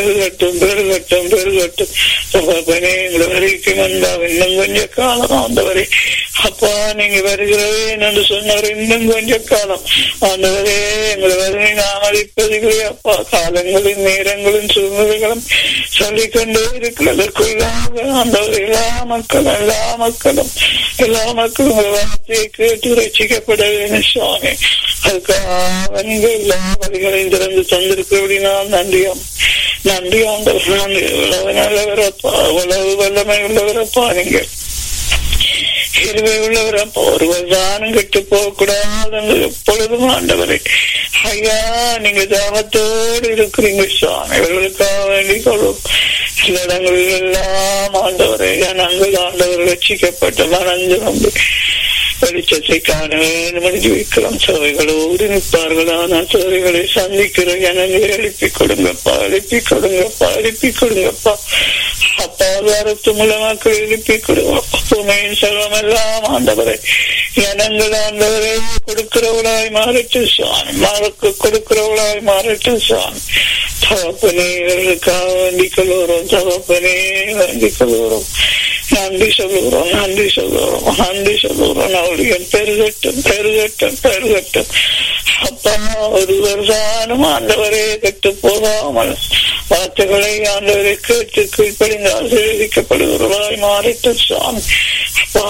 பெருகட்டும் பெருகட்டும் பெருகட்டும் தகப்பனே எங்களை வரைக்கும் வந்தா இன்னும் கொஞ்ச காலம் ஆண்டவரே அப்பா நீங்க வருகிறவே என்று சொன்னவர் இன்னும் கொஞ்ச காலம் ஆண்டவரே எங்களை வருகை நாமதிப்பதிகளே அப்பா காலங்களின் நேரங்களின் சூழ்நிலைகளும் சொல்லிக்கொண்டே இருக்கிறதற்குள்ளாக ஆண்டவர் எல்லா மக்களும் எல்லா மக்களும் எல்லா மக்களும் உங்கள் வார்த்தையை கேட்டு ரசிக்கப்பட வேண்டும் சுவாமி அதுக்காக நீங்க எல்லா வழிகளையும் திறந்து தந்திருக்கிறபடி நான் நன்றியும் நன்றி ஆண்டவர் நன்றி உழவு நல்லவரப்பா உழவு வல்லமை உள்ளவரப்பா நீங்க இருவை உள்ளவரப்பா ஒருவர் தானம் கெட்டு போக கூடாது எப்பொழுதும் ஆண்டவரை ஐயா நீங்க தாகத்தோடு இருக்கிறீங்க சுவாமி இவர்களுக்காக வேண்டிக் கொள்ளும் சில இடங்களில் எல்லாம் ஆண்டவரை நாங்கள் ஆண்டவர் ரசிக்கப்பட்ட மனஞ்சு நம்பி வெளிச்சத்தை காண வேண்டும் என்று வைக்கலாம் சபைகளோடு நிற்பார்கள் ஆனால் சபைகளை சந்திக்கிற ஜனங்களை எழுப்பி கொடுங்கப்பா எழுப்பி கொடுங்கப்பா எழுப்பி கொடுங்கப்பா அப்பா வாரத்து மூலமாக்கள் எழுப்பி கொடுங்கப்பா சுமையின் செல்வம் எல்லாம் ஆண்டவரை ஜனங்கள் ஆண்டவரை கொடுக்கிறவளாய் மாறட்டு சுவாமி மாறக்கு கொடுக்கிறவளாய் மாறட்டு சுவாமி தகப்பனே இவர்களுக்காக வேண்டிக் கொள்கிறோம் தகப்பனே வேண்டிக் கொள்கிறோம் நன்றி சொல்லுகிறோம் நன்றி சொல்லுகிறோம் நன்றி சொல்லுகிறோம் அவளுடைய பெருகட்டும் பெருகட்டும் பெருகட்டும் அப்பா ஒருவர் தானும் ஆண்டவரே கெட்டு போகாமல் வார்த்தைகளை ஆண்டவரை கேட்டு கீழ்ப்படிந்து ஆசீர்வதிக்கப்படுகிறவர்களாய் மாறிட்டு சுவாமி அப்பா